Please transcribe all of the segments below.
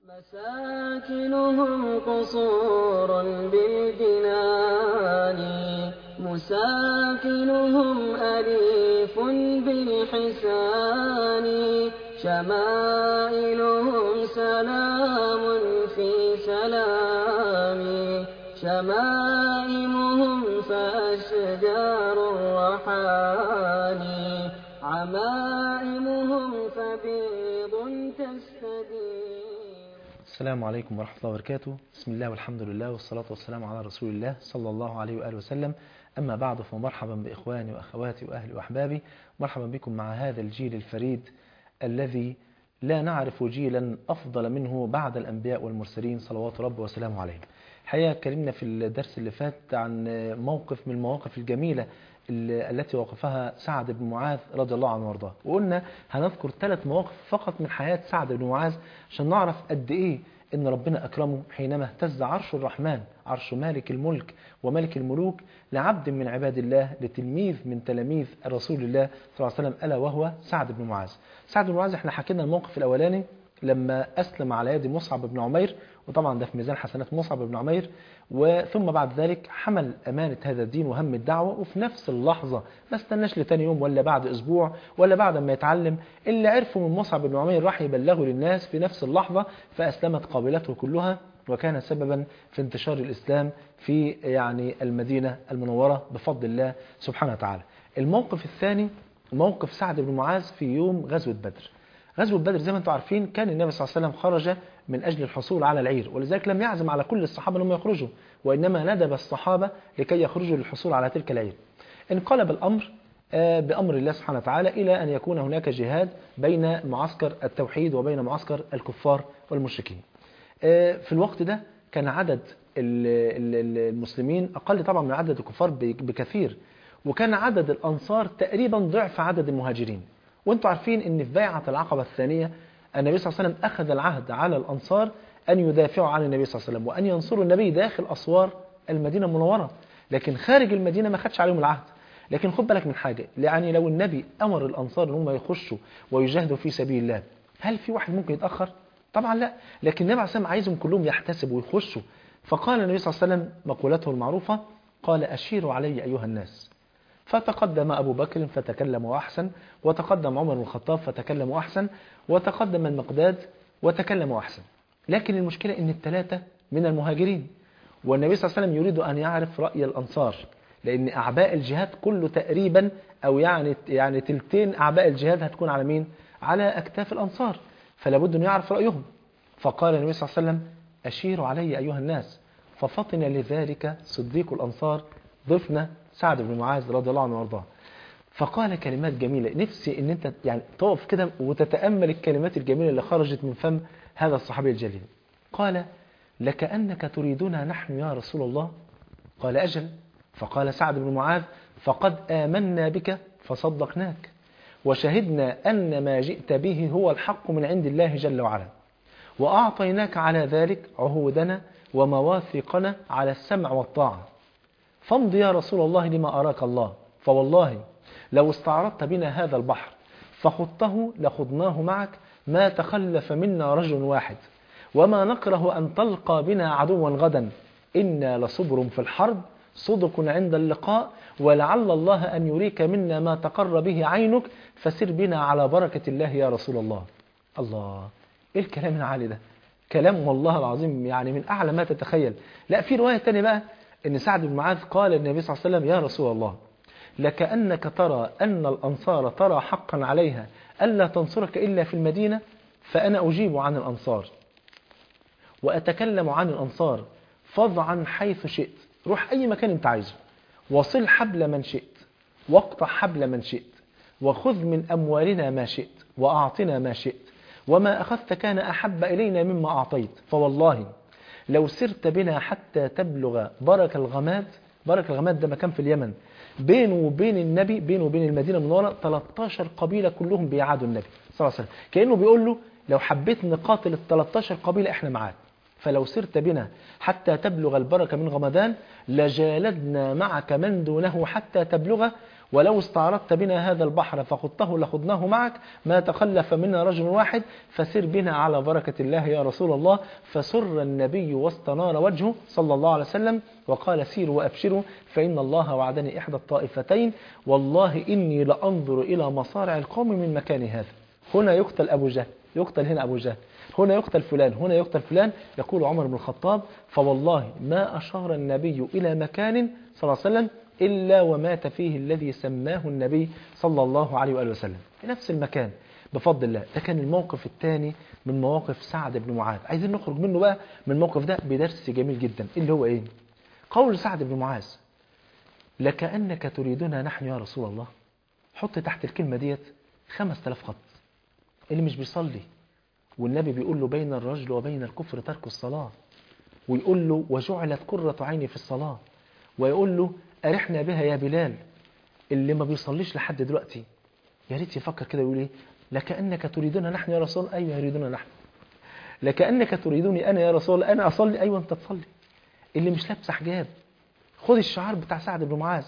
مساكنهم قصور بالجنان مساكنهم أليف بالحسان شمائلهم سلام في سلام شمائمهم فأشجار الرحان عمائمهم فبيض تستدير السلام عليكم ورحمة الله وبركاته بسم الله والحمد لله والصلاة والسلام على رسول الله صلى الله عليه وآله وسلم أما بعد فمرحبا بإخواني وأخواتي وأهلي وأحبابي مرحبا بكم مع هذا الجيل الفريد الذي لا نعرف جيلا أفضل منه بعد الأنبياء والمرسلين صلوات رب وسلامه عليهم الحقيقة اتكلمنا في الدرس اللي فات عن موقف من المواقف الجميلة التي وقفها سعد بن معاذ رضي الله عنه وارضاه وقلنا هنذكر ثلاث مواقف فقط من حياة سعد بن معاذ عشان نعرف قد ايه ان ربنا اكرمه حينما اهتز عرش الرحمن عرش مالك الملك وملك الملوك لعبد من عباد الله لتلميذ من تلاميذ رسول الله صلى الله عليه وسلم الا وهو سعد بن معاذ سعد بن معاذ احنا حكينا الموقف الاولاني لما أسلم على يد مصعب بن عمير وطبعا ده في ميزان حسنات مصعب بن عمير وثم بعد ذلك حمل أمانة هذا الدين وهم الدعوة وفي نفس اللحظة ما استناش لتاني يوم ولا بعد أسبوع ولا بعد ما يتعلم اللي عرفه من مصعب بن عمير راح يبلغه للناس في نفس اللحظة فأسلمت قابلته كلها وكان سببا في انتشار الإسلام في يعني المدينة المنورة بفضل الله سبحانه وتعالى الموقف الثاني موقف سعد بن معاذ في يوم غزوة بدر غزوة بدر زي ما انتم عارفين كان النبي صلى الله عليه وسلم خرج من أجل الحصول على العير ولذلك لم يعزم على كل الصحابة أنهم يخرجوا وإنما ندب الصحابة لكي يخرجوا للحصول على تلك العير انقلب الأمر بأمر الله سبحانه وتعالى إلى أن يكون هناك جهاد بين معسكر التوحيد وبين معسكر الكفار والمشركين في الوقت ده كان عدد المسلمين أقل طبعا من عدد الكفار بكثير وكان عدد الأنصار تقريبا ضعف عدد المهاجرين وانتم عارفين ان في بيعة العقبة الثانية النبي صلى الله عليه وسلم أخذ العهد على الأنصار أن يدافعوا عن النبي صلى الله عليه وسلم وأن ينصروا النبي داخل أسوار المدينة المنورة لكن خارج المدينة ما خدش عليهم العهد لكن خد بالك من حاجة يعني لو النبي أمر الأنصار ان هم يخشوا ويجاهدوا في سبيل الله هل في واحد ممكن يتأخر؟ طبعا لا لكن النبي عليه الصلاة والسلام عايزهم كلهم يحتسبوا ويخشوا فقال النبي صلى الله عليه وسلم مقولته المعروفة قال أشيروا علي أيها الناس فتقدم أبو بكر فتكلم وأحسن وتقدم عمر بن الخطاب فتكلم وأحسن وتقدم المقداد وتكلم وأحسن لكن المشكلة أن الثلاثة من المهاجرين والنبي صلى الله عليه وسلم يريد أن يعرف رأي الأنصار لأن أعباء الجهاد كله تقريبا أو يعني يعني تلتين أعباء الجهاد هتكون على مين؟ على أكتاف الأنصار فلا بد أن يعرف رأيهم فقال النبي صلى الله عليه وسلم أشيروا علي أيها الناس ففطن لذلك صديق الأنصار ضفنا سعد بن معاذ رضي الله عنه وارضاه فقال كلمات جميلة نفسي ان انت يعني تقف كده وتتأمل الكلمات الجميلة اللي خرجت من فم هذا الصحابي الجليل قال لكأنك تريدنا نحن يا رسول الله قال أجل فقال سعد بن معاذ فقد آمنا بك فصدقناك وشهدنا أن ما جئت به هو الحق من عند الله جل وعلا وأعطيناك على ذلك عهودنا ومواثقنا على السمع والطاعة فامض يا رسول الله لما أراك الله فوالله لو استعرضت بنا هذا البحر فخضته لخضناه معك ما تخلف منا رجل واحد وما نكره أن تلقى بنا عدوا غدا إنا لصبر في الحرب صدق عند اللقاء ولعل الله أن يريك منا ما تقر به عينك فسر بنا على بركة الله يا رسول الله الله إيه الكلام العالي ده كلام والله العظيم يعني من أعلى ما تتخيل لا في رواية تانية بقى ان سعد بن معاذ قال للنبي صلى الله عليه وسلم يا رسول الله لكأنك ترى أن الأنصار ترى حقا عليها ألا تنصرك إلا في المدينة فأنا أجيب عن الأنصار وأتكلم عن الأنصار فضعا حيث شئت روح أي مكان أنت عايزه وصل حبل من شئت واقطع حبل من شئت وخذ من أموالنا ما شئت وأعطنا ما شئت وما أخذت كان أحب إلينا مما أعطيت فوالله لو سرت بنا حتى تبلغ برك الغماد برك الغماد ده مكان في اليمن بينه وبين النبي بينه وبين المدينة المنورة 13 قبيلة كلهم بيعادوا النبي صلى الله عليه وسلم كأنه بيقول له لو حبيت نقاتل ال 13 قبيلة احنا معاك فلو سرت بنا حتى تبلغ البركة من غمدان لجالدنا معك من دونه حتى تبلغه ولو استعرضت بنا هذا البحر فخضته لخضناه معك ما تخلف منا رجل واحد فسر بنا على بركة الله يا رسول الله فسر النبي واستنار وجهه صلى الله عليه وسلم وقال سيروا وأبشروا فإن الله وعدني إحدى الطائفتين والله إني لأنظر إلى مصارع القوم من مكان هذا هنا يقتل أبو جهل يقتل هنا أبو جهل هنا يقتل فلان هنا يقتل فلان يقول عمر بن الخطاب فوالله ما أشار النبي إلى مكان صلى الله عليه وسلم إلا ومات فيه الذي سماه النبي صلى الله عليه وآله وسلم في نفس المكان بفضل الله ده كان الموقف الثاني من مواقف سعد بن معاذ عايزين نخرج منه بقى من الموقف ده بدرس جميل جدا اللي هو ايه قول سعد بن معاذ لكأنك تريدنا نحن يا رسول الله حط تحت الكلمة ديت خمس تلاف خط اللي مش بيصلي والنبي بيقول له بين الرجل وبين الكفر ترك الصلاة ويقول له وجعلت قرة عيني في الصلاة ويقول له أرحنا بها يا بلال اللي ما بيصليش لحد دلوقتي يا ريت يفكر كده يقول ايه لكأنك تريدنا نحن يا رسول أيوة يريدنا نحن لكأنك تريدني أنا يا رسول أنا أصلي أيوة أنت تصلي اللي مش لابس حجاب خد الشعار بتاع سعد بن معاذ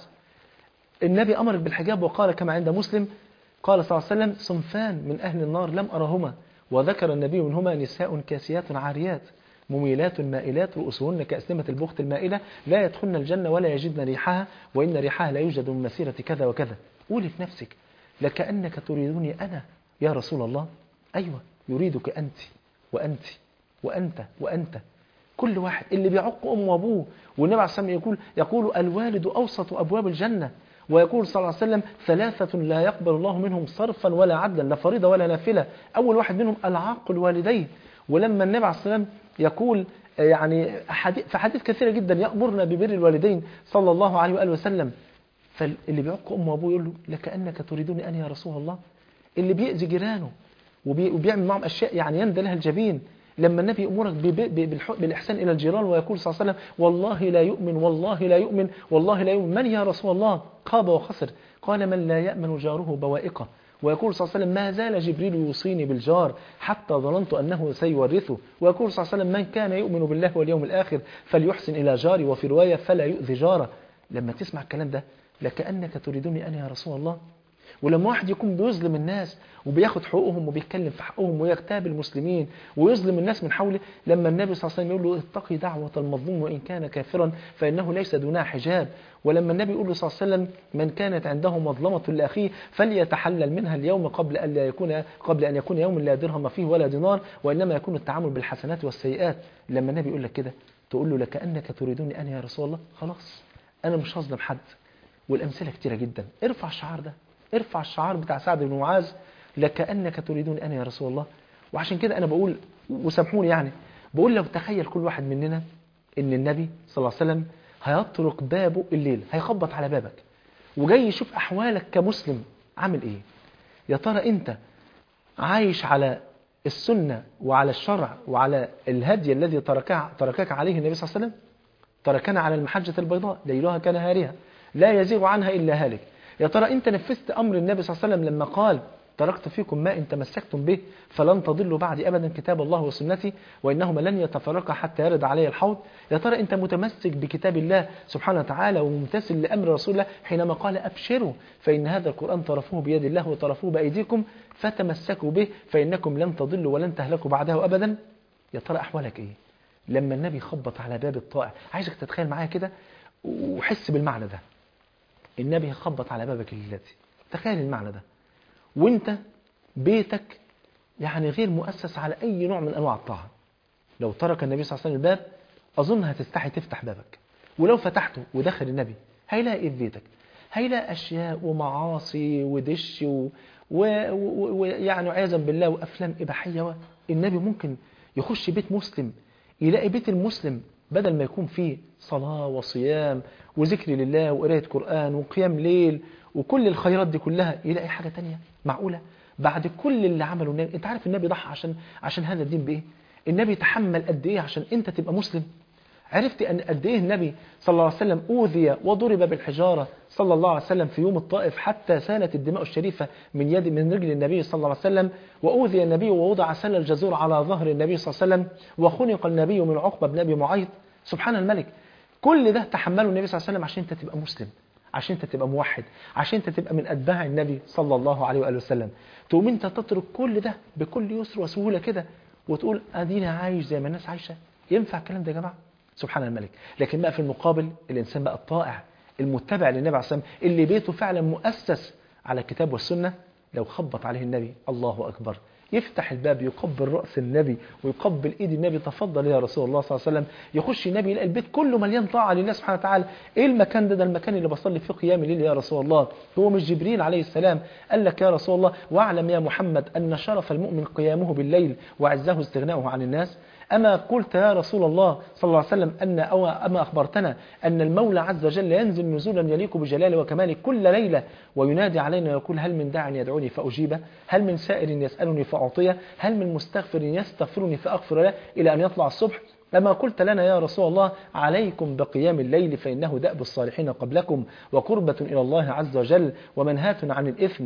النبي أمرك بالحجاب وقال كما عند مسلم قال صلى الله عليه وسلم صنفان من أهل النار لم أرهما وذكر النبي منهما نساء كاسيات عاريات مميلات مائلات رؤوسهن كأسنمة البخت المائلة لا يدخلن الجنة ولا يجدن ريحها وإن ريحها لا يوجد من مسيرة كذا وكذا قولي في نفسك لكأنك تريدني أنا يا رسول الله أيوة يريدك أنت وأنت وأنت وأنت كل واحد اللي بيعق أمه وأبوه والنبي عليه الصلاة والسلام يقول يقول الوالد أوسط أبواب الجنة ويقول صلى الله عليه وسلم ثلاثة لا يقبل الله منهم صرفا ولا عدلا لا فريضة ولا نافلة أول واحد منهم العاق الوالدين ولما النبي عليه الصلاة والسلام يقول يعني في حديث كثيرة جدا يأمرنا ببر الوالدين صلى الله عليه وآله وسلم فاللي بيعق أمه وأبوه يقول له لكأنك تريدني أنا يا رسول الله اللي بيأذي جيرانه وبيعمل معهم أشياء يعني يندى لها الجبين لما النبي يأمرك بالإحسان إلى الجيران ويقول صلى الله عليه وسلم والله لا يؤمن والله لا يؤمن والله لا يؤمن من يا رسول الله خاب وخسر قال من لا يأمن جاره بوائقه ويقول صلى الله عليه وسلم ما زال جبريل يوصيني بالجار حتى ظننت أنه سيورثه ويقول صلى الله عليه وسلم من كان يؤمن بالله واليوم الآخر فليحسن إلى جاري وفي رواية فلا يؤذي جاره لما تسمع الكلام ده لكأنك تريدني أنا يا رسول الله ولما واحد يكون بيظلم الناس وبياخد حقوقهم وبيتكلم في حقهم ويغتاب المسلمين ويظلم الناس من حوله لما النبي صلى الله عليه وسلم يقول له اتقي دعوة المظلوم وإن كان كافرا فإنه ليس دونها حجاب ولما النبي يقول له صلى الله عليه وسلم من كانت عنده مظلمة لأخيه فليتحلل منها اليوم قبل أن لا يكون قبل أن يكون يوم لا درهم فيه ولا دينار وإنما يكون التعامل بالحسنات والسيئات لما النبي يقول لك كده تقول له لكأنك تريدني أنا يا رسول الله خلاص أنا مش هظلم حد والأمثلة كتيرة جدا ارفع الشعار ده ارفع الشعار بتاع سعد بن معاذ لكأنك تريدني أنا يا رسول الله وعشان كده أنا بقول وسامحوني يعني بقول لو تخيل كل واحد مننا إن النبي صلى الله عليه وسلم هيطرق بابه الليل هيخبط على بابك وجاي يشوف أحوالك كمسلم عامل إيه يا ترى أنت عايش على السنة وعلى الشرع وعلى الهدي الذي تركها تركك عليه النبي صلى الله عليه وسلم تركنا على المحجة البيضاء ليلها كنهارها لا يزيغ عنها إلا هالك يا ترى أنت نفذت أمر النبي صلى الله عليه وسلم لما قال تركت فيكم ما إن تمسكتم به فلن تضلوا بعد أبدا كتاب الله وسنتي وإنهما لن يتفرقا حتى يرد علي الحوض يا ترى أنت متمسك بكتاب الله سبحانه وتعالى وممتثل لأمر رسول الله حينما قال أبشروا فإن هذا القرآن طرفوه بيد الله وطرفوه بأيديكم فتمسكوا به فإنكم لن تضلوا ولن تهلكوا بعده أبدا يا ترى أحوالك إيه لما النبي خبط على باب الطائع عايزك تتخيل معايا كده وحس بالمعنى ده النبي يخبط على بابك الليلتي تخيل المعنى ده وانت بيتك يعني غير مؤسس على اي نوع من انواع الطاعه لو ترك النبي صلى الله عليه وسلم الباب اظن هتستحي تفتح بابك ولو فتحته ودخل النبي هيلاقي ايه في بيتك هيلاقي اشياء ومعاصي ودش ويعني و... و... يعني عياذا بالله وافلام اباحيه و... النبي ممكن يخش بيت مسلم يلاقي بيت المسلم بدل ما يكون فيه صلاة وصيام وذكر لله وقراية قرآن وقيام ليل وكل الخيرات دي كلها يلاقي حاجة تانية معقولة بعد كل اللي عمله النبي انت عارف النبي ضحى عشان عشان هذا الدين بايه النبي تحمل قد ايه عشان انت تبقى مسلم عرفت ان قد ايه النبي صلى الله عليه وسلم اوذي وضرب بالحجاره صلى الله عليه وسلم في يوم الطائف حتى سالت الدماء الشريفه من يد من رجل النبي صلى الله عليه وسلم واوذي النبي ووضع سل الجزور على ظهر النبي صلى الله عليه وسلم وخنق النبي من عقبه بن ابي معيط سبحان الملك كل ده تحمله النبي صلى الله عليه وسلم عشان انت تبقى مسلم عشان انت تبقى موحد عشان انت تبقى من اتباع النبي صلى الله عليه واله وسلم تقوم انت تترك كل ده بكل يسر وسهوله كده وتقول اديني عايش زي ما الناس عايشه ينفع الكلام ده يا جماعه سبحان الملك لكن بقى في المقابل الانسان بقى الطائع المتبع للنبي عليه الصلاه والسلام اللي بيته فعلا مؤسس على الكتاب والسنه لو خبط عليه النبي الله اكبر يفتح الباب يقبل رأس النبي ويقبل ايد النبي تفضل يا رسول الله صلى الله عليه وسلم يخش النبي يلاقي البيت كله مليان طاعة لله سبحانه وتعالى ايه المكان ده ده المكان اللي بصلي فيه قيام الليل يا رسول الله هو مش جبريل عليه السلام قال لك يا رسول الله واعلم يا محمد ان شرف المؤمن قيامه بالليل وعزه استغناؤه عن الناس أما قلت يا رسول الله صلى الله عليه وسلم أن أو أما أخبرتنا أن المولى عز وجل ينزل نزولا يليق بجلاله وكماله كل ليلة وينادي علينا ويقول هل من داع يدعوني فأجيبه هل من سائر يسألني فأعطيه هل من مستغفر يستغفرني فأغفر له إلى أن يطلع الصبح لما قلت لنا يا رسول الله عليكم بقيام الليل فإنه دأب الصالحين قبلكم وقربة إلى الله عز وجل ومنهاة عن الإثم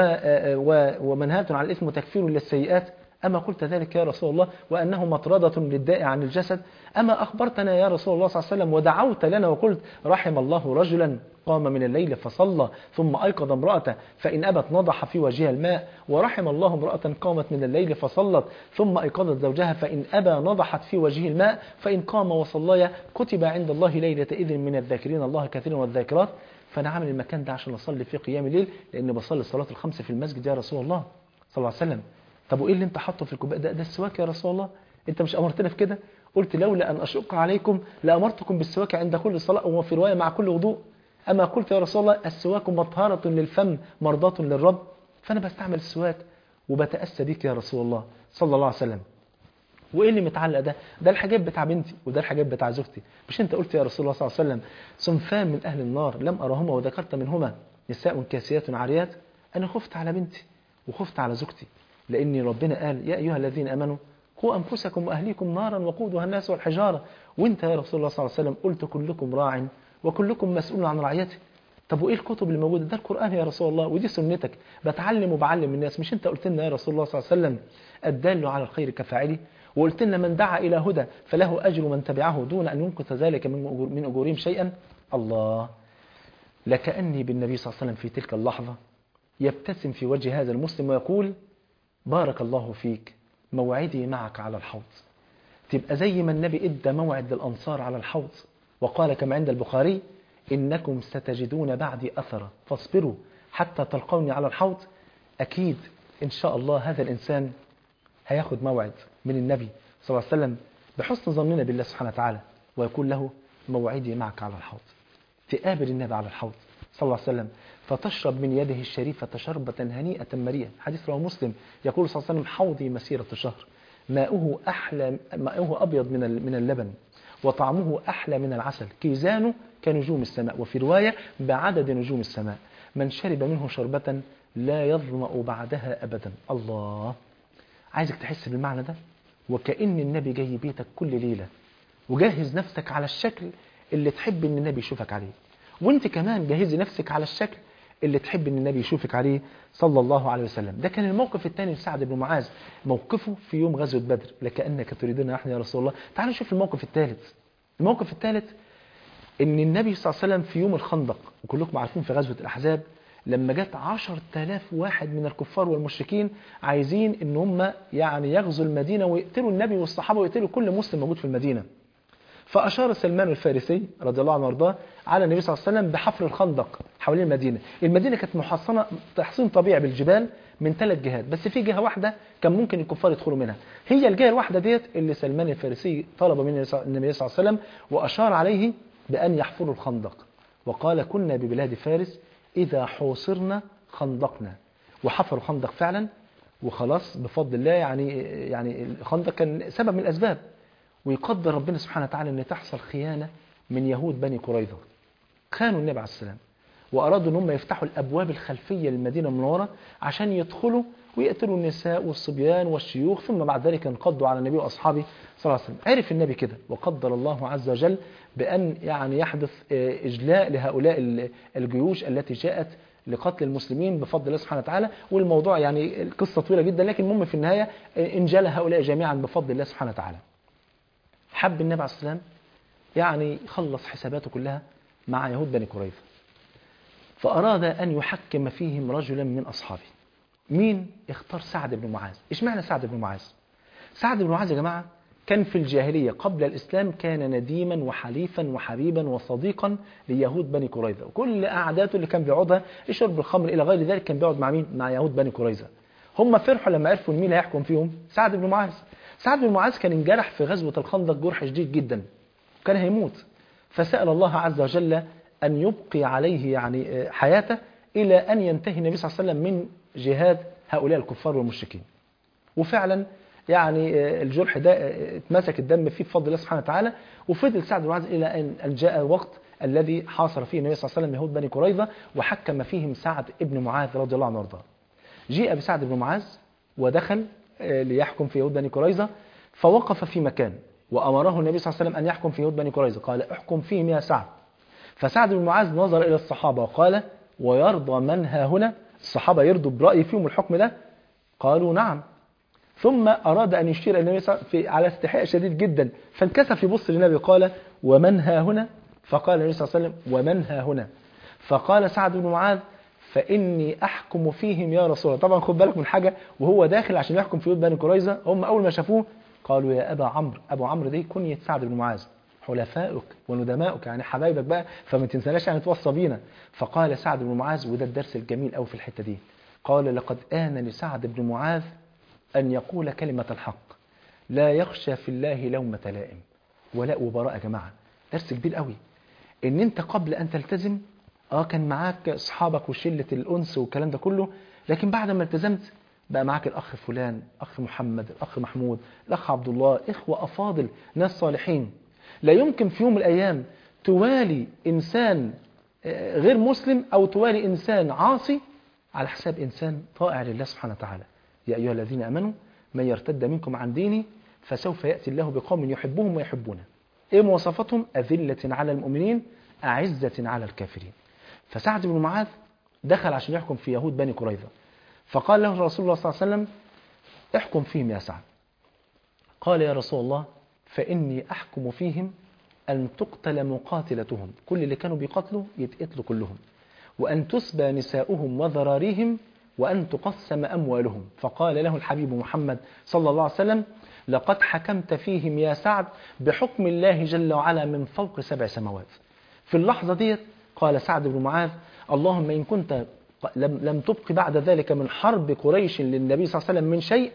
ومنهاة عن الإثم وتكفير للسيئات أما قلت ذلك يا رسول الله وأنه مطردة للداء عن الجسد أما أخبرتنا يا رسول الله صلى الله عليه وسلم ودعوت لنا وقلت رحم الله رجلا قام من الليل فصلى ثم أيقظ امرأته فإن أبت نضح في وجهها الماء ورحم الله امرأة قامت من الليل فصلت ثم أيقظت زوجها فإن أبى نضحت في وجهه الماء فإن قام وصليا كتب عند الله ليلة إذن من الذاكرين الله كثيرا والذاكرات فأنا عامل المكان ده عشان أصلي في قيام الليل لأن بصلي الصلاة الخمس في المسجد يا رسول الله صلى الله عليه وسلم طب وايه اللي انت حاطه في الكوبايه ده ده السواك يا رسول الله انت مش امرتنا في كده قلت لولا ان اشق عليكم لامرتكم بالسواك عند كل صلاه وفي روايه مع كل وضوء اما قلت يا رسول الله السواك مطهره للفم مرضاه للرب فانا بستعمل السواك وبتاسى بيك يا رسول الله صلى الله عليه وسلم وايه اللي متعلق ده ده الحجاب بتاع بنتي وده الحجاب بتاع زوجتي مش انت قلت يا رسول الله صلى الله عليه وسلم صنفان من اهل النار لم ارهما وذكرت منهما نساء كاسيات عاريات انا خفت على بنتي وخفت على زوجتي لأن ربنا قال يا أيها الذين أمنوا قوا أنفسكم وأهليكم نارا وقودها الناس والحجارة وانت يا رسول الله صلى الله عليه وسلم قلت كلكم راع وكلكم مسؤول عن رعيته طب وإيه الكتب اللي موجودة ده القرآن يا رسول الله ودي سنتك بتعلم وبعلم الناس مش انت قلت لنا يا رسول الله صلى الله عليه وسلم الدال على الخير كفاعله وقلت لنا من دعا إلى هدى فله أجر من تبعه دون أن ينقص ذلك من أجور من أجورهم شيئا الله لكأني بالنبي صلى الله عليه وسلم في تلك اللحظة يبتسم في وجه هذا المسلم ويقول بارك الله فيك موعدي معك على الحوض تبقى زي ما النبي ادى موعد للأنصار على الحوض وقال كما عند البخاري إنكم ستجدون بعدي أثرا فاصبروا حتى تلقوني على الحوض أكيد إن شاء الله هذا الإنسان هياخد موعد من النبي صلى الله عليه وسلم بحسن ظننا بالله سبحانه وتعالى ويقول له موعدي معك على الحوض تقابل النبي على الحوض صلى الله عليه وسلم فتشرب من يده الشريفة شربة هنيئة مريئة حديث رواه مسلم يقول صلى الله عليه وسلم حوضي مسيرة شهر ماؤه أحلى ماؤه أبيض من من اللبن وطعمه أحلى من العسل كيزانه كنجوم السماء وفي رواية بعدد نجوم السماء من شرب منه شربة لا يظمأ بعدها أبدا الله عايزك تحس بالمعنى ده وكأن النبي جاي بيتك كل ليلة وجهز نفسك على الشكل اللي تحب ان النبي يشوفك عليه وانت كمان جهزي نفسك على الشكل اللي تحب ان النبي يشوفك عليه صلى الله عليه وسلم ده كان الموقف الثاني لسعد بن معاذ موقفه في يوم غزوة بدر لكأنك تريدنا نحن يا رسول الله تعالوا نشوف الموقف الثالث الموقف الثالث ان النبي صلى الله عليه وسلم في يوم الخندق وكلكم عارفين في غزوة الأحزاب لما جت عشر تلاف واحد من الكفار والمشركين عايزين ان هم يعني يغزوا المدينة ويقتلوا النبي والصحابة ويقتلوا كل مسلم موجود في المدينة فأشار سلمان الفارسي رضي الله عنه وارضاه على النبي صلى الله عليه وسلم بحفر الخندق حوالين المدينة المدينة كانت محصنة تحصين طبيعي بالجبال من ثلاث جهات بس في جهة واحدة كان ممكن الكفار يدخلوا منها هي الجهة الواحدة ديت اللي سلمان الفارسي طلب من النبي صلى الله عليه وسلم وأشار عليه بأن يحفروا الخندق وقال كنا ببلاد فارس إذا حوصرنا خندقنا وحفروا خندق فعلا وخلاص بفضل الله يعني يعني الخندق كان سبب من الأسباب ويقدر ربنا سبحانه وتعالى أن تحصل خيانة من يهود بني قريظة خانوا النبي عليه السلام وأرادوا أن هم يفتحوا الأبواب الخلفية للمدينة المنورة عشان يدخلوا ويقتلوا النساء والصبيان والشيوخ ثم بعد ذلك انقضوا على النبي وأصحابه صلى الله عليه وسلم عرف النبي كده وقدر الله عز وجل بأن يعني يحدث إجلاء لهؤلاء الجيوش التي جاءت لقتل المسلمين بفضل الله سبحانه وتعالى والموضوع يعني القصة طويلة جدا لكن المهم في النهاية انجلى هؤلاء جميعا بفضل الله سبحانه وتعالى حب النبي عليه السلام يعني يخلص حساباته كلها مع يهود بني قريظة فأراد أن يحكم فيهم رجلا من أصحابه مين اختار سعد بن معاذ اشمعنى سعد بن معاذ سعد بن معاذ يا جماعة كان في الجاهلية قبل الإسلام كان نديما وحليفا وحبيبا وصديقا ليهود بني قريظة وكل أعداته اللي كان بيقعدها شرب الخمر إلى غير ذلك كان بيقعد مع مين مع يهود بني قريظة هم فرحوا لما عرفوا مين هيحكم فيهم سعد بن معاذ سعد بن معاذ كان انجرح في غزوة الخندق جرح شديد جدا كان هيموت فسأل الله عز وجل أن يبقي عليه يعني حياته إلى أن ينتهي النبي صلى الله عليه وسلم من جهاد هؤلاء الكفار والمشركين وفعلا يعني الجرح ده اتمسك الدم فيه بفضل الله سبحانه وتعالى وفضل سعد بن معاذ إلى أن جاء الوقت الذي حاصر فيه النبي صلى الله عليه وسلم يهود بني قريظة وحكم فيهم سعد بن معاذ رضي الله عنه وارضاه جيء بسعد بن معاذ ودخل ليحكم في يهود بني قريظة فوقف في مكان وأمره النبي صلى الله عليه وسلم أن يحكم في يهود بني قريظة قال احكم فيهم يا سعد فسعد بن معاذ نظر إلى الصحابة وقال ويرضى من ها هنا الصحابة يرضوا برأي فيهم الحكم ده قالوا نعم ثم أراد أن يشير النبي صلى الله عليه وسلم على استحياء شديد جدا فانكسف يبص للنبي قال ومن ها هنا فقال النبي صلى الله عليه وسلم ومن ها هنا فقال سعد بن معاذ فإني أحكم فيهم يا رسول الله طبعا خد بالك من حاجة وهو داخل عشان يحكم في يهود بني قريظة هم أول ما شافوه قالوا يا أبا عمرو أبو عمرو دي كنية سعد بن معاذ حلفائك وندمائك يعني حبايبك بقى فما تنساناش يعني توصى بينا فقال سعد بن معاذ وده الدرس الجميل قوي في الحتة دي قال لقد آن لسعد بن معاذ أن يقول كلمة الحق لا يخشى في الله لومة لائم ولاء وبراء يا جماعة درس كبير قوي ان انت قبل ان تلتزم اه كان معاك اصحابك وشلة الانس والكلام ده كله لكن بعد ما التزمت بقى معاك الاخ فلان اخ محمد الاخ محمود الاخ عبد الله اخوة افاضل ناس صالحين لا يمكن في يوم من الايام توالي انسان غير مسلم او توالي انسان عاصي على حساب انسان طائع لله سبحانه وتعالى يا ايها الذين امنوا من يرتد منكم عن ديني فسوف ياتي الله بقوم يحبهم ويحبونه ايه مواصفاتهم اذله على المؤمنين اعزه على الكافرين فسعد بن معاذ دخل عشان يحكم في يهود بني قريظه فقال له رسول الله صلى الله عليه وسلم احكم فيهم يا سعد قال يا رسول الله فاني احكم فيهم أن تقتل مقاتلتهم كل اللي كانوا بيقاتلوا يتقتلوا كلهم وأن تسبى نساؤهم وذراريهم وأن تقسم أموالهم فقال له الحبيب محمد صلى الله عليه وسلم لقد حكمت فيهم يا سعد بحكم الله جل وعلا من فوق سبع سماوات في اللحظة ديت قال سعد بن معاذ اللهم إن كنت لم, لم تبق بعد ذلك من حرب قريش للنبي صلى الله عليه وسلم من شيء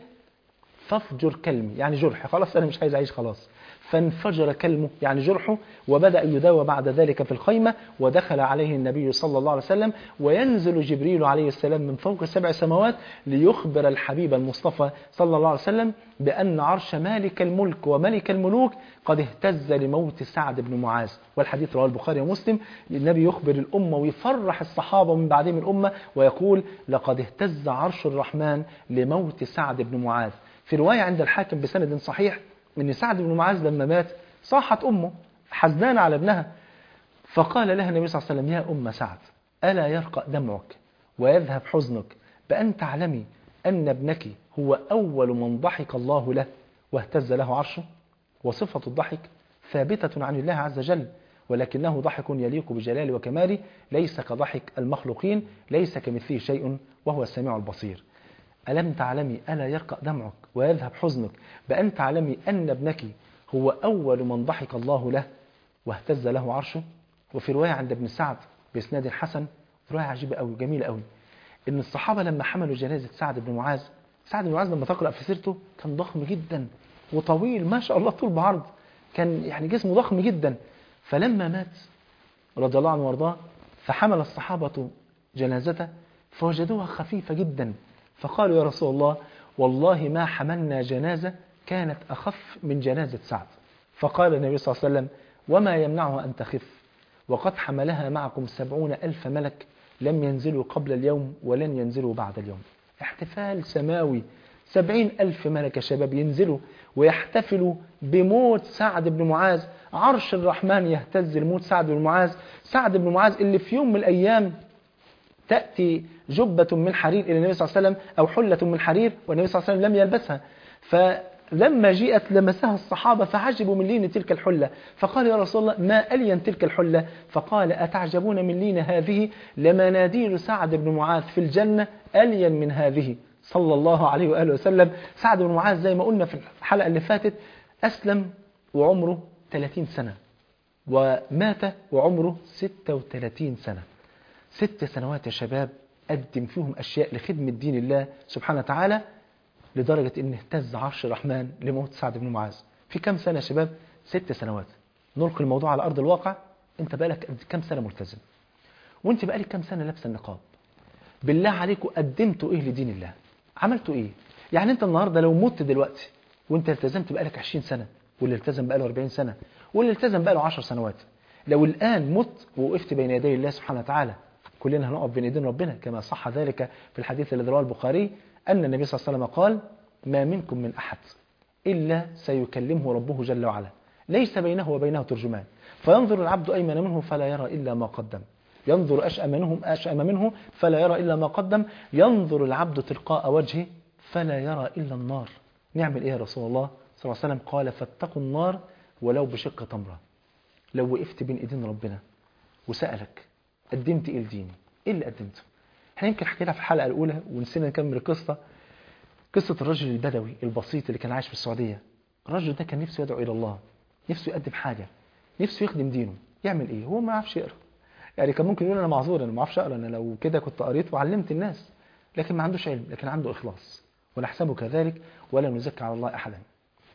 فافجر كلمي يعني جرح خلاص أنا مش عايز أعيش خلاص فانفجر كلمه يعني جرحه وبدأ يداوى بعد ذلك في الخيمة ودخل عليه النبي صلى الله عليه وسلم وينزل جبريل عليه السلام من فوق سبع سماوات ليخبر الحبيب المصطفى صلى الله عليه وسلم بأن عرش مالك الملك وملك الملوك قد اهتز لموت سعد بن معاذ والحديث رواه البخاري ومسلم النبي يخبر الأمة ويفرح الصحابة من بعدهم الأمة ويقول لقد اهتز عرش الرحمن لموت سعد بن معاذ في رواية عند الحاكم بسند صحيح ان سعد بن معاذ لما مات صاحت امه حزنانه على ابنها فقال لها النبي صلى الله عليه وسلم يا ام سعد الا يرقى دمعك ويذهب حزنك بان تعلمي ان ابنك هو اول من ضحك الله له واهتز له عرشه وصفه الضحك ثابته عن الله عز وجل ولكنه ضحك يليق بجلاله وكماله ليس كضحك المخلوقين ليس كمثله شيء وهو السميع البصير ألم تعلمي ألا يرقى دمعك ويذهب حزنك بأن تعلمي أن ابنك هو أول من ضحك الله له واهتز له عرشه وفي رواية عند ابن سعد بإسناد حسن رواية عجيبة أوي جميلة أوي إن الصحابة لما حملوا جنازة سعد بن معاذ سعد بن معاذ لما تقرأ في سيرته كان ضخم جدا وطويل ما شاء الله طول بعرض كان يعني جسمه ضخم جدا فلما مات رضي الله عنه وارضاه فحمل الصحابة جنازته فوجدوها خفيفة جدا فقالوا يا رسول الله والله ما حملنا جنازة كانت أخف من جنازة سعد فقال النبي صلى الله عليه وسلم وما يمنعها أن تخف وقد حملها معكم سبعون ألف ملك لم ينزلوا قبل اليوم ولن ينزلوا بعد اليوم احتفال سماوي سبعين ألف ملك شباب ينزلوا ويحتفلوا بموت سعد بن معاذ عرش الرحمن يهتز لموت سعد بن معاذ سعد بن معاذ اللي في يوم من الأيام تأتي جبة من حرير إلى النبي صلى الله عليه وسلم أو حلة من حرير والنبي صلى الله عليه وسلم لم يلبسها لما جيءت لمسها الصحابة فعجبوا من لين تلك الحلة فقال يا رسول الله ما ألين تلك الحلة فقال أتعجبون من لين هذه لمناديل سعد بن معاذ في الجنة ألين من هذه صلى الله عليه وآله وسلم سعد بن معاذ زي ما قلنا في الحلقة اللي فاتت أسلم وعمره 30 سنة ومات وعمره 36 سنة ست سنوات يا شباب قدم فيهم أشياء لخدمة دين الله سبحانه وتعالى لدرجة ان اهتز عرش الرحمن لموت سعد بن معاذ في كم سنة يا شباب ست سنوات نلقي الموضوع على أرض الواقع انت بقالك قد كم سنة ملتزم وانت بقالك كم سنة لابسه النقاب بالله عليكم قدمتوا ايه لدين الله عملتوا ايه يعني انت النهاردة لو مت دلوقتي وانت التزمت بقالك 20 سنة واللي التزم بقاله 40 سنة واللي التزم بقاله 10 سنوات لو الآن مت ووقفت بين يدي الله سبحانه وتعالى كلنا هنقف بين ايدين ربنا كما صح ذلك في الحديث الذي رواه البخاري أن النبي صلى الله عليه وسلم قال ما منكم من أحد إلا سيكلمه ربه جل وعلا ليس بينه وبينه ترجمان فينظر العبد أيمن منه فلا يرى إلا ما قدم ينظر أشأم منه, أشأم منه فلا يرى إلا ما قدم ينظر العبد تلقاء وجهه فلا يرى إلا النار نعمل إيه يا رسول الله صلى الله عليه وسلم قال فاتقوا النار ولو بشق تمرة لو وقفت بين إيدين ربنا وسألك قدمت إيه لديني إيه اللي قدمته احنا يمكن حكينا في الحلقة الأولى ونسينا نكمل القصة قصة الرجل البدوي البسيط اللي كان عايش في السعودية الرجل ده كان نفسه يدعو إلى الله نفسه يقدم حاجة نفسه يخدم دينه يعمل إيه هو ما يعرفش يقرأ يعني كان ممكن يقول أنا معذور أنا ما اعرفش أقرأ أنا لو كده كنت قريت وعلمت الناس لكن ما عندوش علم لكن عنده إخلاص ونحسبه كذلك ولا نزكي على الله أحدا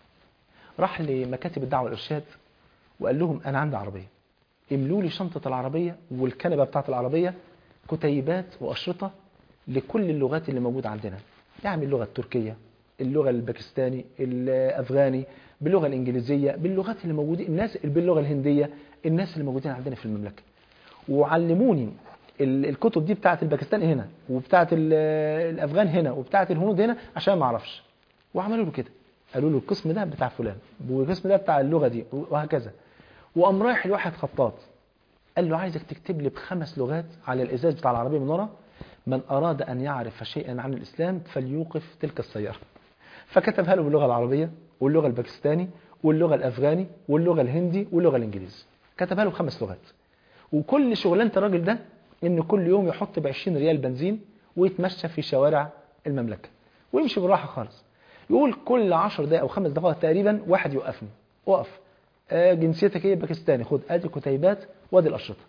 راح لمكاتب الدعوة والإرشاد وقال لهم أنا عندي عربية املوا لي شنطة العربية والكنبة بتاعت العربية كتيبات وأشرطة لكل اللغات اللي موجودة عندنا يعني اللغة التركية اللغة الباكستاني الأفغاني باللغة الإنجليزية باللغات اللي موجودين الناس باللغة الهندية الناس اللي موجودين عندنا في المملكة وعلموني الكتب دي بتاعت الباكستان هنا وبتاعت الأفغان هنا وبتاعت الهنود هنا عشان ما أعرفش وعملوا له كده قالوا له القسم ده بتاع فلان والقسم ده بتاع اللغة دي وهكذا وقام رايح لواحد خطاط قال له عايزك تكتب لي بخمس لغات على الإزاز بتاع العربية من ورا من أراد أن يعرف شيئا عن الإسلام فليوقف تلك السيارة فكتبها له باللغة العربية واللغة الباكستاني واللغة الأفغاني واللغة الهندي واللغة الإنجليزي كتبها له بخمس لغات وكل شغلانة الراجل ده إن كل يوم يحط ب 20 ريال بنزين ويتمشى في شوارع المملكة ويمشي بالراحة خالص يقول كل 10 دقائق أو خمس دقائق تقريبا واحد يوقفني وقف آه جنسيتك ايه باكستاني خد ادي كتيبات وادي الاشرطه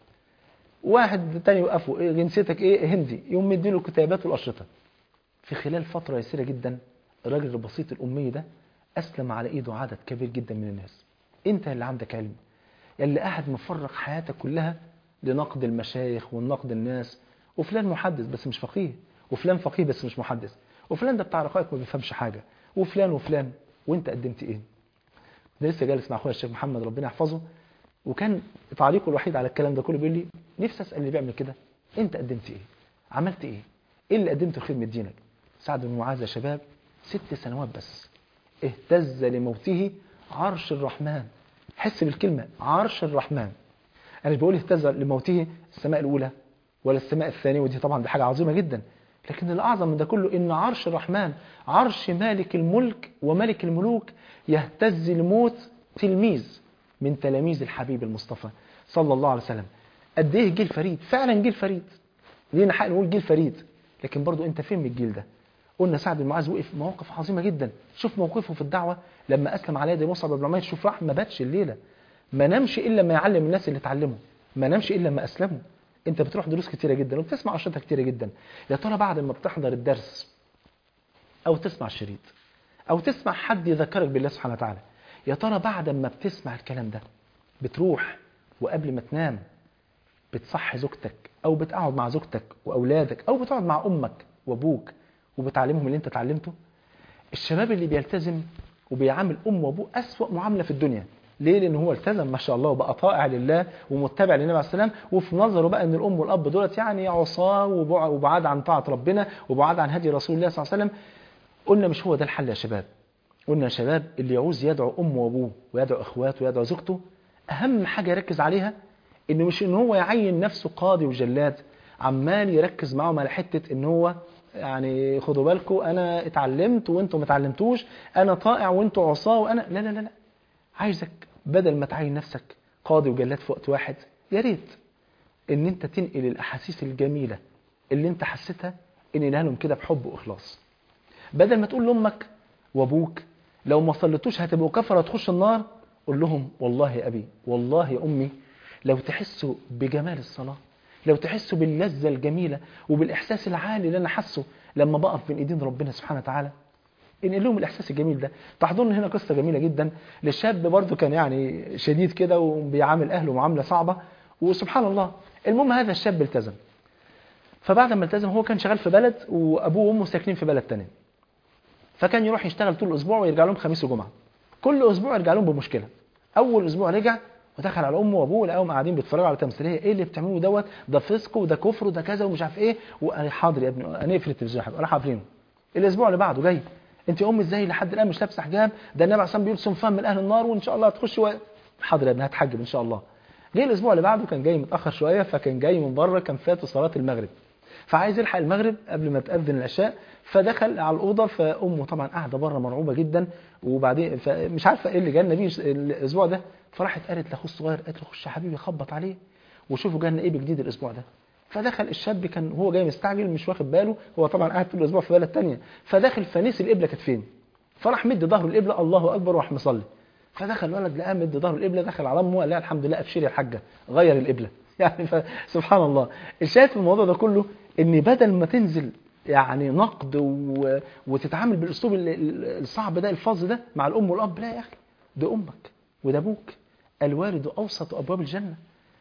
واحد تاني يوقفه إيه جنسيتك ايه هندي يقوم مديله الكتيبات والاشرطه في خلال فتره يسيره جدا الراجل البسيط الامي ده اسلم على ايده عدد كبير جدا من الناس انت اللي عندك علم اللي قاعد مفرغ حياتك كلها لنقد المشايخ ونقد الناس وفلان محدث بس مش فقيه وفلان فقيه بس مش محدث وفلان ده بتاع رقائق ما بيفهمش حاجه وفلان وفلان وانت قدمت ايه ده لسه جالس مع اخويا الشيخ محمد ربنا يحفظه وكان تعليقه الوحيد على الكلام ده كله بيقول لي نفسي اسال اللي بيعمل كده انت قدمت ايه عملت ايه ايه اللي قدمته لخدمه دينك سعد بن معاذ يا شباب ست سنوات بس اهتز لموته عرش الرحمن حس بالكلمه عرش الرحمن انا مش بقول اهتز لموته السماء الاولى ولا السماء الثانيه ودي طبعا دي حاجه عظيمه جدا لكن الأعظم من ده كله إن عرش الرحمن عرش مالك الملك وملك الملوك يهتز الموت تلميذ من تلاميذ الحبيب المصطفى صلى الله عليه وسلم قد ايه جيل فريد فعلا جيل فريد لينا حق نقول جيل فريد لكن برضو انت فين من الجيل ده قلنا سعد بن معاذ وقف مواقف عظيمه جدا شوف موقفه في الدعوه لما اسلم على يد مصعب بن عمير شوف راح ما باتش الليله ما نامش الا ما يعلم الناس اللي اتعلموا ما نامش الا ما اسلموا انت بتروح دروس كتيره جدا وبتسمع انشطه كتيره جدا يا ترى بعد ما بتحضر الدرس او تسمع الشريط او تسمع حد يذكرك بالله سبحانه وتعالى يا ترى بعد ما بتسمع الكلام ده بتروح وقبل ما تنام بتصحي زوجتك او بتقعد مع زوجتك واولادك او بتقعد مع امك وابوك وبتعلمهم اللي انت اتعلمته الشباب اللي بيلتزم وبيعامل امه وابوه اسوأ معامله في الدنيا ليه لان هو التزم ما شاء الله وبقى طائع لله ومتبع للنبي عليه السلام وفي نظره بقى ان الام والاب دولت يعني عصاه وبعاد عن طاعه ربنا وبعاد عن هدي رسول الله صلى الله عليه وسلم قلنا مش هو ده الحل يا شباب قلنا يا شباب اللي يعوز يدعو امه وابوه ويدعو اخواته ويدعو زوجته اهم حاجه يركز عليها انه مش ان هو يعين نفسه قاضي وجلاد عمال يركز معاهم على حته ان هو يعني خدوا بالكم انا اتعلمت وانتم ما اتعلمتوش انا طائع وانتم عصاه وانا لا لا لا لا عايزك بدل ما تعين نفسك قاضي وجلاد في وقت واحد يا ريت ان انت تنقل الاحاسيس الجميله اللي انت حسيتها انقلها لهم كده بحب واخلاص بدل ما تقول لامك وابوك لو ما صليتوش هتبقوا كفره تخش النار قول لهم والله يا ابي والله يا امي لو تحسوا بجمال الصلاه لو تحسوا باللذه الجميله وبالاحساس العالي اللي انا حاسه لما بقف بين ايدين ربنا سبحانه وتعالى انقل لهم الاحساس الجميل ده تحضرني هنا قصه جميله جدا للشاب برضه كان يعني شديد كده وبيعامل اهله معامله صعبه وسبحان الله المهم هذا الشاب التزم فبعد ما التزم هو كان شغال في بلد وابوه وامه ساكنين في بلد تاني فكان يروح يشتغل طول الاسبوع ويرجع لهم خميس وجمعه كل اسبوع يرجع لهم بمشكله اول اسبوع رجع ودخل على امه وابوه لقاهم قاعدين بيتفرجوا على تمثيليه ايه اللي بتعملوه دوت ده فسق وده كفر وده كذا ومش عارف ايه وقال حاضر يا ابني هنقفل التلفزيون يا حبيبي راح قافلينه الاسبوع اللي بعده جاي انت يا ام ازاي لحد الان مش لابسه حجاب ده النبي عليه الصلاه بيقول صنفان من اهل النار وان شاء الله هتخش و... حاضر يا ابني هتحجب ان شاء الله جه الاسبوع اللي بعده كان جاي متاخر شويه فكان جاي من بره كان فاته صلاه المغرب فعايز يلحق المغرب قبل ما تأذن العشاء فدخل على الأوضة فأمه طبعا قاعدة بره مرعوبة جدا وبعدين مش عارفة إيه اللي جالنا بيه الأسبوع ده فراحت قالت لأخوه الصغير قالت له خش يا حبيبي خبط عليه وشوفوا جالنا إيه بجديد الأسبوع ده فدخل الشاب كان هو جاي مستعجل مش واخد باله هو طبعا قاعد طول الأسبوع في بلد تانية فداخل فنسي القبلة كانت فين فراح مد ظهره القبلة الله أكبر وراح مصلي فدخل الولد لقاه مد ظهره القبلة دخل على أمه قال لها الحمد لله أبشري يا الحاجة غير القبلة يعني سبحان الله الشاهد في الموضوع ده كله ان بدل ما تنزل يعني نقد و... وتتعامل بالاسلوب الصعب ده الفظ ده مع الام والاب لا يا اخي ده امك وده ابوك الوالد اوسط ابواب الجنه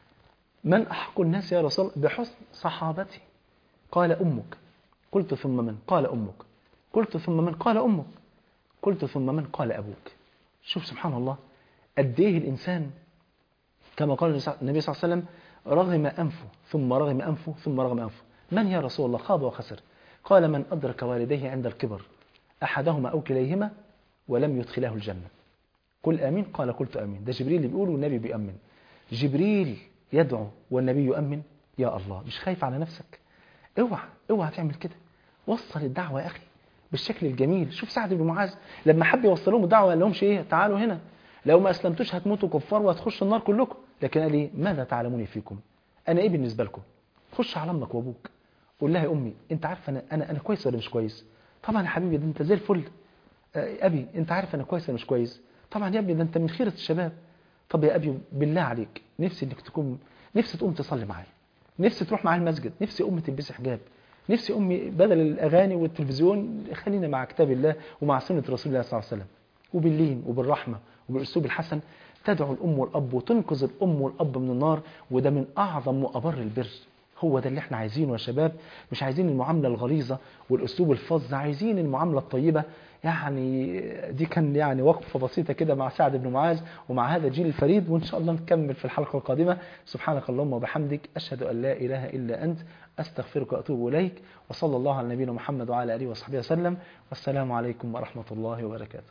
من احق الناس يا رسول بحسن صحابتي قال امك قلت ثم من قال امك قلت ثم من قال امك قلت ثم من قال ابوك شوف سبحان الله قد ايه الانسان كما قال النبي صلى الله عليه وسلم رغم انفه ثم رغم انفه ثم رغم انفه من يا رسول الله خاب وخسر قال من أدرك والديه عند الكبر أحدهما أو كليهما ولم يدخله الجنة قل آمين قال قلت آمين ده جبريل اللي بيقول والنبي بيأمن جبريل يدعو والنبي يؤمن يا الله مش خايف على نفسك اوعى اوعى تعمل كده وصل الدعوة يا أخي بالشكل الجميل شوف سعد بن معاذ لما حب يوصل لهم الدعوة قال لهمش ايه تعالوا هنا لو ما أسلمتوش هتموتوا كفار وهتخشوا النار كلكم لكن قال ايه ماذا تعلموني فيكم أنا ايه بالنسبة لكم خش على امك وابوك قول لها يا امي انت عارفه انا انا انا كويس ولا مش كويس طبعا يا حبيبي ده انت زي الفل ابي انت عارف انا كويس ولا مش كويس طبعا يا ابني ده انت من خيره الشباب طب يا ابي بالله عليك نفسي انك تكون نفسي تقوم تصلي معايا نفسي تروح معايا المسجد نفسي امي تلبسي حجاب نفسي امي بدل الاغاني والتلفزيون خلينا مع كتاب الله ومع سنه رسول الله صلى الله عليه وسلم وباللين وبالرحمه وبالاسلوب الحسن تدعو الام والاب وتنقذ الام والاب من النار وده من اعظم وابر البر هو ده اللي احنا عايزينه يا شباب مش عايزين المعاملة الغليظة والأسلوب الفظ عايزين المعاملة الطيبة يعني دي كان يعني وقفة بسيطة كده مع سعد بن معاذ ومع هذا الجيل الفريد وإن شاء الله نكمل في الحلقة القادمة سبحانك اللهم وبحمدك أشهد أن لا إله إلا أنت أستغفرك وأتوب إليك وصلى الله على نبينا محمد وعلى آله وصحبه وسلم والسلام عليكم ورحمة الله وبركاته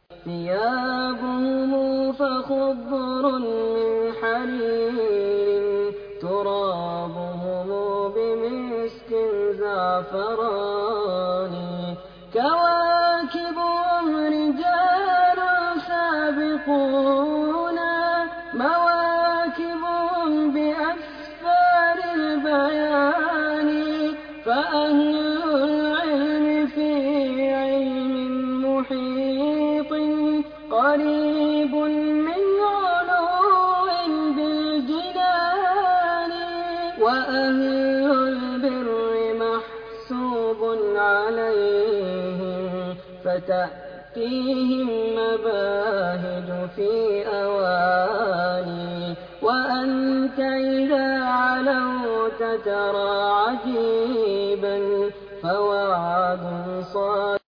ثيابهم فخضر من حرير ترابهم بمسك زعفران كواكبهم رجال سابقون مواكبهم بأسفار البيان فأهل العلم في علم محيط قريب من علو بالجنان وأهل البر محسوب عليهم فتأتيهم مباهج في أواني وأنت إذا علوت ترى عجيبا فوعد صادق